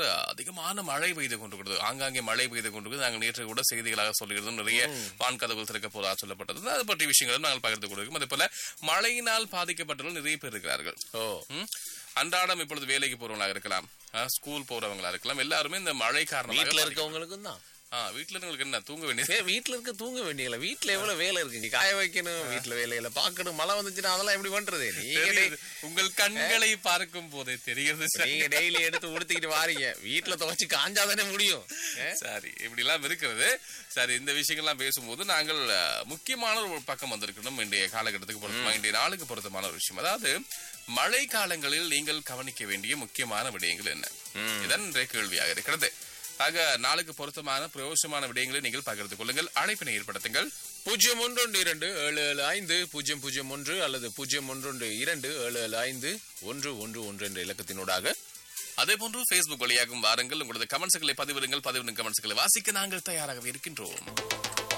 சொல்லியிருக்கிறார் அதிகமான மழை பெய்து கொண்டிருக்கிறது ஆங்காங்கே மழை பெய்து கொண்டிருக்கிறது நாங்கள் நேற்று கூட செய்திகளாக சொல்லியிருந்தோம் நிறைய வான் கதவுகள் திறக்க போதா சொல்லப்பட்டது அது பற்றிய விஷயங்களும் நாங்கள் பகிர்ந்து கொண்டிருக்கோம் அதே போல மழையினால் பாதிக்கப்பட்டவர்கள் நிறைய பேர் இருக்கிறார்கள் ஓ ம்? அன்றாடம் இப்பொழுது வேலைக்கு போறவங்களா இருக்கலாம் ஆ, ஸ்கூல் போறவங்களா இருக்கலாம் எல்லாருமே இந்த மழை காரணமாக வீட்டுல இருக்கவங்களுக்கும் தான் ஆ, வீட்டுல இருக்கவங்களுக்கு என்ன தூங்க வேண்டியது ஏ வீட்டுல இருக்க தூங்க வேண்டியல வீட்டுல எவ்வளவு வேலை இருக்கு காய வைக்கணும் வீட்டுல வேலையில பாக்கணும் மழை வந்துச்சுன்னா அதெல்லாம் எப்படி பண்றது நீங்க தெரியுது. உங்கள் கண்களை பார்க்கும் போதே தெரிகிறது டெய்- சார். நீங்க டெய்லி எடுத்து உடுத்திக்கிட்டு வாரீங்க வீட்டுல துவைச்சு காஞ்சாதானே முடியும் ஏ? சரி இப்படி எல்லாம் இருக்கிறது சரி இந்த விஷயங்கள்லாம் பேசும்போது நாங்கள் அஹ், முக்கியமான ஒரு பக்கம் வந்திருக்கணும் இன்றைய காலகட்டத்துக்கு பொருத்தமா இன்றைய நாளுக்கு பொருத்தமான ஒரு விஷயம் அதாவது மழை காலங்களில் நீங்கள் கவனிக்க வேண்டிய முக்கியமான விடயங்கள் என்ன இதன் இன்றைய கேள்வியாக இருக்கிறது ஆக நாளுக்கு பொருத்தமான பிரயோசனமான விடயங்களை நீங்கள் பகிர்ந்து கொள்ளுங்கள் அழைப்பினை ஏற்படுத்துங்கள் பூஜ்ஜியம் ஒன்று இரண்டு ஏழு ஏழு ஐந்து பூஜ்ஜியம் பூஜ்ஜியம் ஒன்று அல்லது பூஜ்ஜியம் ஒன்று இரண்டு ஏழு ஏழு ஐந்து ஒன்று ஒன்று ஒன்று என்ற இலக்கத்தினூடாக அதே போன்று Facebook வழியாகும் வாருங்கள் உங்களது கமெண்ட்ஸ்களை பதிவிடுங்கள் பதிவிடும் கமெண்ட்ஸ்களை வாசிக்க நாங்கள் தயாராகவே இருக்கின்றோம்